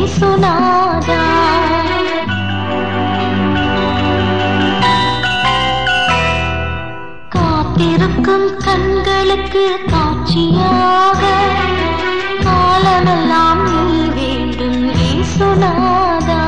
ஏசுநாதா காத்திருக்கும் கண்களுக்கு காட்சியாக காலமெல்லாம் நீ வேண்டும் ஏசுநாதா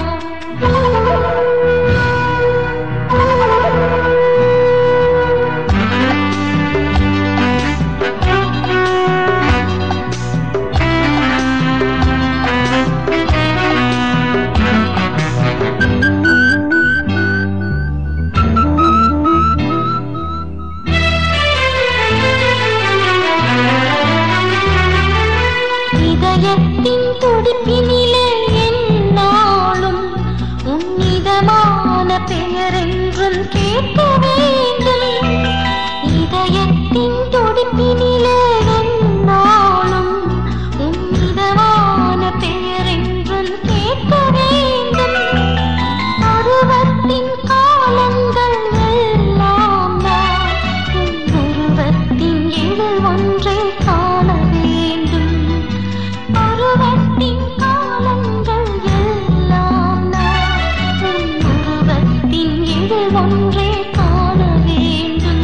இதயத்தின் துடிப்பினிலே என்னாலும் உன்னிதமான பெயரென்றும் கேட்க வேண்டும் இதயத்தின் துடிப்பினிலே என்னாலும் உன்னிதமான பெயரென்றும் கேட்க வேண்டும் பருவத்தின் காலங்கள் எல்லாம் நான் உன் உருவத்தின் எழில் ஒன்றை காண வேண்டும் பருவத்தின் காலங்கள் எல்லாம் நான் உன் உருவத்தின் எழில் ஒன்றை காண வேண்டும்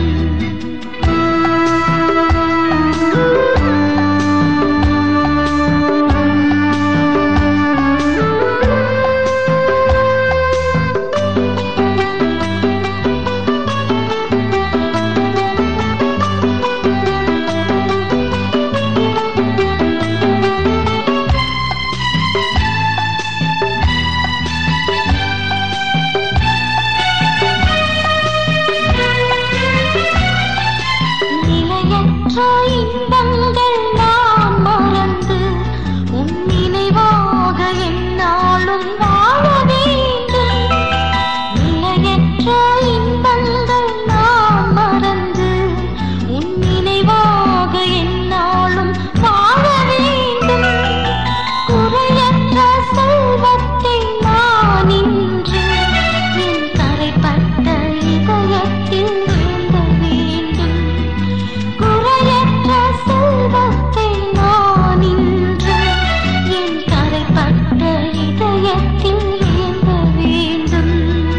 நிலையற்ற இன்பங்கள் நான் மறந்து உன் நினைவாக என்னாலும் வாழ வேண்டும் நிலையற்ற இன்பங்கள் நான் மறந்து உன் நினைவாக என்னாலும் வாழ வேண்டும் குறையற்ற செல்வத்தை நான் இன்று என் கரைப்பட்ட இதயத்தில் ஏந்த வேண்டும் குறையற்ற செல்வத்தை நான் இன்று என் கரைப்பட்ட இதயத்தில் ஏந்த வேண்டும்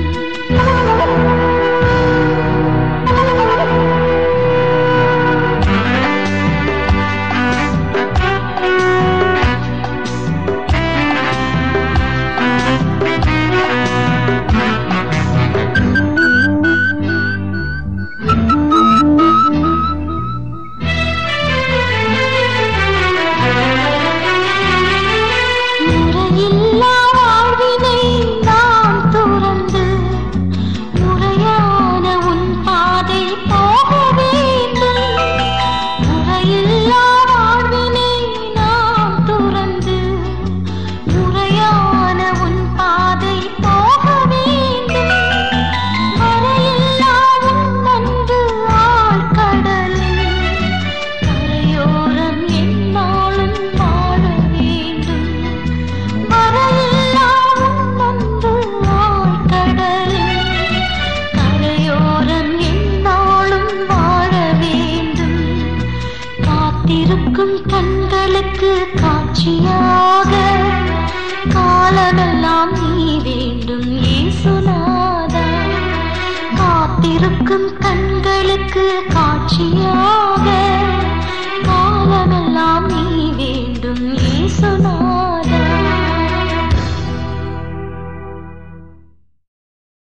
முறையில்லா வாழ்வினை நாம் துறந்து முறையான உன் பாதை போக வேண்டும் முறையில்லா வாழ்வினை நாம் துறந்து முறையான உன் பாதை போக வேண்டும் வரையில்லா உன் அன்பு ஆழ்கடலில் கரையோரம் என்னாலும் வாழ வேண்டும் வரையில்லா உன் அன்பு ஆழ்கடலில் கரையோரம் என்னாலும் வாழ வேண்டும் காத்திருக்கும் கண்களுக்கு காட்சியா